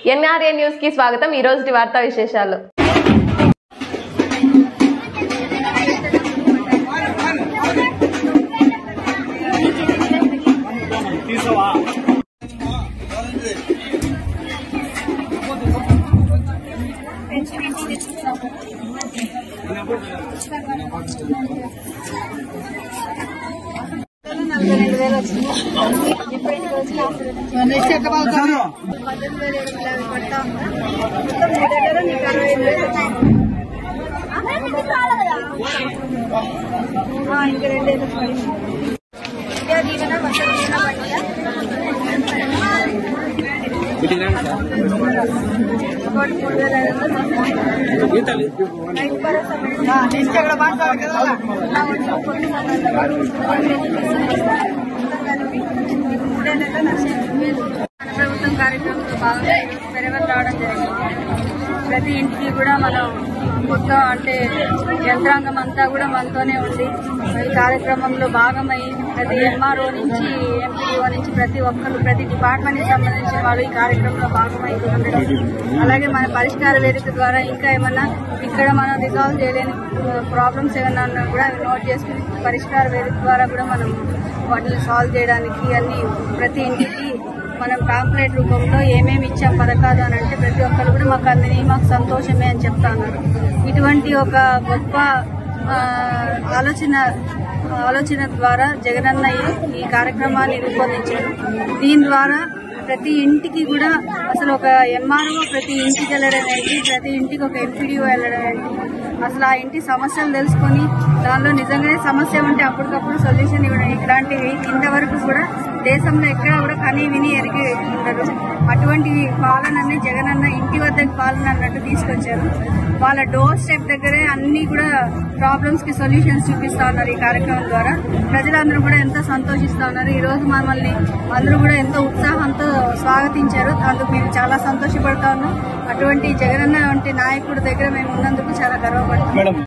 NRA news కి స్వాగతం ఈ రోజు వార్తా విశేషాలు నలభై రెండు వేలు వచ్చింది ఇప్పుడు ఇంటికి వచ్చి పద్దెనిమిది వేలు ఏడు వందల యాభై పడతా ఉందా మొత్తం మూడేళ్ళలో నీకు అరవై ఐదు వేలు వచ్చింది ఆ, ఇంకా రెండేళ్ళు పడింది విద్యా దీవెన వసతి దీవెన పడిందా ఒకటి మూడు వేల ఐదు వందలు రైతు భరోసా పడిందా? నా వంతు కొన్ని మూడేళ్లలో నష్టం లేదు. మన ప్రభుత్వం కార్యక్రమంలో భాగంగా పెరగలు రావడం జరిగింది ప్రతి ఇంటికి కూడా మనం మొత్తం అంటే యంత్రాంగం అంతా కూడా మనతోనే ఉంది ఈ కార్యక్రమంలో భాగమై ప్రతి ఎంఆర్ఓ నుంచి ఎంపీఓ నుంచి ప్రతి ఒక్కరు ప్రతి డిపార్ట్మెంట్ కి సంబంధించిన వాళ్ళు ఈ కార్యక్రమంలో భాగమై ఉండడం అలాగే మన పరిష్కార వేదిక ద్వారా ఇంకా ఏమన్నా ఇక్కడ మనం రిజాల్వ్ చేయలేని ప్రాబ్లమ్స్ ఏమన్నా ఉన్నా కూడా అవి నోట్ చేసుకుని పరిష్కార వేదిక ద్వారా కూడా మనం వాటిని సాల్వ్ చేయడానికి అన్ని ప్రతి ఇంటికి మనం పాంప్లెట్ రూపంలో ఏమేమి ఇచ్చాం పథకాలు అని అంటే ప్రతి ఒక్కరు కూడా మాకు అందిని మాకు సంతోషమే అని చెప్తా ఉన్నారు ఇటువంటి ఒక గొప్ప ఆ, ఆలోచన ఆలోచన ద్వారా జగనన్న ఈ- ఈ కార్యక్రమాన్ని రూపొందించారు దీని ద్వారా ప్రతి ఇంటికి కూడా అసలు ఒక ఎంఆర్ఓ ప్రతి ఇంటికి వెళ్ళడం ఏంటి ప్రతి ఇంటికి ఒక ఎంపీడీఓ వెళ్ళడం ఏంటి అసలు ఆ ఇంటి సమస్యలు తెలుసుకొని దానిలో నిజంగానే సమస్య ఉంటే అప్పటికప్పుడు సొల్యూషన్ ఇవ్వడం ఇలాంటివి ఇంతవరకు కూడా దేశంలో ఎక్కడ కూడా కని విని ఎరిగి ఉండదు అటువంటి పాలనని జగనన్న ఇంటి వద్దకు పాలన అన్నట్టు తీసుకొచ్చారు వాళ్ళ డోర్ స్టెప్ దగ్గరే అన్ని కూడా ప్రాబ్లమ్స్ కి సొల్యూషన్స్ చూపిస్తా ఉన్నారు ఈ కార్యక్రమం ద్వారా ప్రజలందరూ కూడా ఎంతో సంతోషిస్తా ఉన్నారు ఈ రోజు మమ్మల్ని అందరూ కూడా ఎంతో ఉత్సాహంతో స్వాగతించారు అందుకు మేము చాలా సంతోషపడతా ఉన్నాం అటువంటి జగనన్న వంటి నాయకుడి దగ్గర మేము ఉన్నందుకు చాలా గర్వపడుతున్నాం